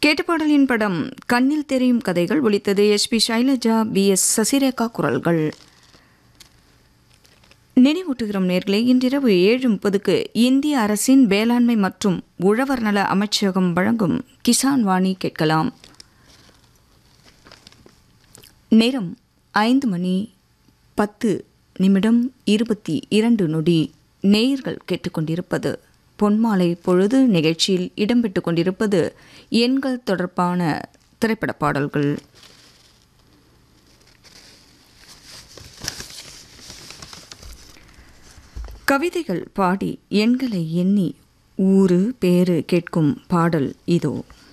கேட்ட பாடலின் படம் கண்ணில் தெரியும் கதைகள் ஒலித்தது SP Sailaja P S Sasirekha குரல்கள் நினைவூட்டுகிறோம் நேர்களே இன்றிரவு ஏழு முப்பதுக்கு இந்திய அரசின் வேளாண்மை மற்றும் உழவர் நல அமைச்சகம் வழங்கும் கிசான் வாணி கேட்கலாம் நேரம் ஐந்து மணி பத்து நிமிடம் இருபத்தி இரண்டு நொடி நேயர்கள் கேட்டுக்கொண்டிருப்பது பொன்மாலை பொழுது நிகழ்ச்சியில் இடம்பெற்று கொண்டிருப்பது எண்கள் தொடர்பான திரைப்பட பாடல்கள் கவிதைகள் பாடி எண்களை எண்ணி ஊரு பேரு கேட்கும் பாடல் இதோ